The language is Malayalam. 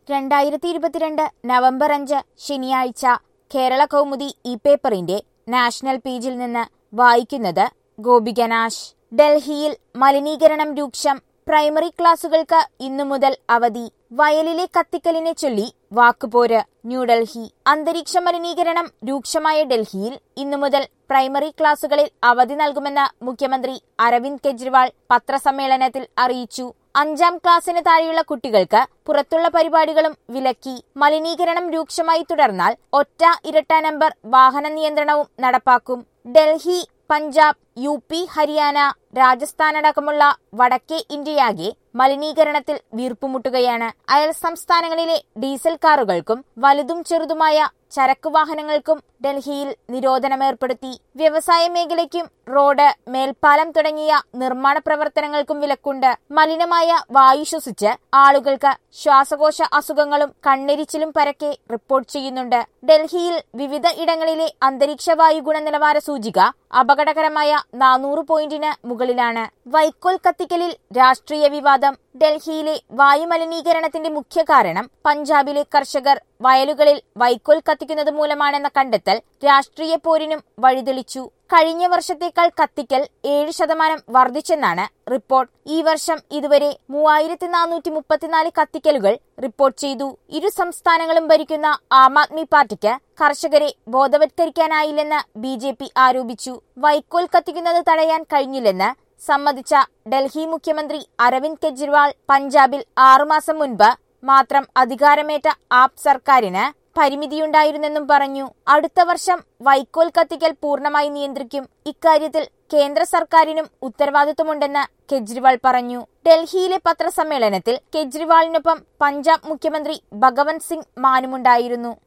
രണ്ടായിരത്തി ഇരുപത്തിരണ്ട് നവംബർ അഞ്ച് ശനിയാഴ്ച കേരള കൗമുദി ഈ പേപ്പറിന്റെ നാഷണൽ പേജിൽ നിന്ന് വായിക്കുന്നത് ഗോപികനാശ് ഡൽഹിയിൽ മലിനീകരണം രൂക്ഷം പ്രൈമറി ക്ലാസുകൾക്ക് ഇന്നു മുതൽ അവധി വയലിലെ കത്തിക്കലിനെ ചൊല്ലി വാക്കുപോര് ന്യൂഡൽഹി അന്തരീക്ഷ മലിനീകരണം രൂക്ഷമായ ഡൽഹിയിൽ ഇന്നു മുതൽ പ്രൈമറി ക്ലാസുകളിൽ അവധി നൽകുമെന്ന് മുഖ്യമന്ത്രി അരവിന്ദ് കെജ്രിവാൾ പത്രസമ്മേളനത്തിൽ അറിയിച്ചു അഞ്ചാം ക്ലാസ്സിന് താഴെയുള്ള കുട്ടികൾക്ക് പുറത്തുള്ള പരിപാടികളും വിലക്കി മലിനീകരണം രൂക്ഷമായി തുടർന്നാൽ ഒറ്റ ഇരട്ട നമ്പർ വാഹന നിയന്ത്രണവും നടപ്പാക്കും ഡൽഹി പഞ്ചാബ് യു പി ഹരിയാന രാജസ്ഥാൻ അടക്കമുള്ള വടക്കേ ഇന്ത്യയാകെ മലിനീകരണത്തിൽ വീർപ്പുമുട്ടുകയാണ് അയൽ സംസ്ഥാനങ്ങളിലെ ഡീസൽ കാറുകൾക്കും വലുതും ചെറുതുമായ ചരക്ക് വാഹനങ്ങൾക്കും ഡൽഹിയിൽ നിരോധനമേർപ്പെടുത്തി വ്യവസായ മേഖലയ്ക്കും റോഡ് മേൽപ്പാലം തുടങ്ങിയ നിർമ്മാണ പ്രവർത്തനങ്ങൾക്കും വിലക്കുണ്ട് മലിനമായ വായു ശ്വസിച്ച് ആളുകൾക്ക് ശ്വാസകോശ അസുഖങ്ങളും കണ്ണെരിച്ചിലും പരക്കെ റിപ്പോർട്ട് ചെയ്യുന്നുണ്ട് ഡൽഹിയിൽ വിവിധ ഇടങ്ങളിലെ അന്തരീക്ഷ വായു ഗുണനിലവാര സൂചിക അപകടകരമായ നാനൂറ് പോയിന്റിന് മുകളിലാണ് വൈക്കോൽ കത്തിക്കലിൽ രാഷ്ട്രീയ വിവാദം ഡൽഹിയിലെ വായുമലിനീകരണത്തിന്റെ മുഖ്യ കാരണം പഞ്ചാബിലെ കർഷകർ വയലുകളിൽ വൈക്കോൽ കത്തിക്കുന്നത് മൂലമാണെന്ന കണ്ടെത്തൽ രാഷ്ട്രീയ പോരിനും വഴിതെളിച്ചു കഴിഞ്ഞ വർഷത്തേക്കാൾ കത്തിക്കൽ ഏഴ് ശതമാനം വർദ്ധിച്ചെന്നാണ് റിപ്പോർട്ട് ഈ വർഷം ഇതുവരെ മൂവായിരത്തി നാനൂറ്റി മുപ്പത്തിനാല് കത്തിക്കലുകൾ റിപ്പോർട്ട് ചെയ്തു ഇരു സംസ്ഥാനങ്ങളും ഭരിക്കുന്ന ആം ആദ്മി പാർട്ടിക്ക് കർഷകരെ ബോധവത്കരിക്കാനായില്ലെന്ന് ബി ജെ പി ആരോപിച്ചു വൈക്കോൽ കത്തിക്കുന്നത് തടയാൻ കഴിഞ്ഞില്ലെന്ന് സമ്മതിച്ച ഡൽഹി മുഖ്യമന്ത്രി അരവിന്ദ് കെജ്രിവാൾ പഞ്ചാബിൽ ആറുമാസം മുൻപ് മാത്രം അധികാരമേറ്റ ആപ് സർക്കാരിന് പരിമിതിയുണ്ടായിരുന്നെന്നും പറഞ്ഞു അടുത്ത വർഷം വൈക്കോൽ കത്തിക്കൽ പൂർണ്ണമായി നിയന്ത്രിക്കും ഇക്കാര്യത്തിൽ കേന്ദ്ര സർക്കാരിനും ഉത്തരവാദിത്വമുണ്ടെന്ന് കെജ്രിവാൾ പറഞ്ഞു ഡൽഹിയിലെ പത്രസമ്മേളനത്തിൽ കെജ്രിവാളിനൊപ്പം പഞ്ചാബ് മുഖ്യമന്ത്രി ഭഗവന്ത് സിംഗ് മാനുമുണ്ടായിരുന്നു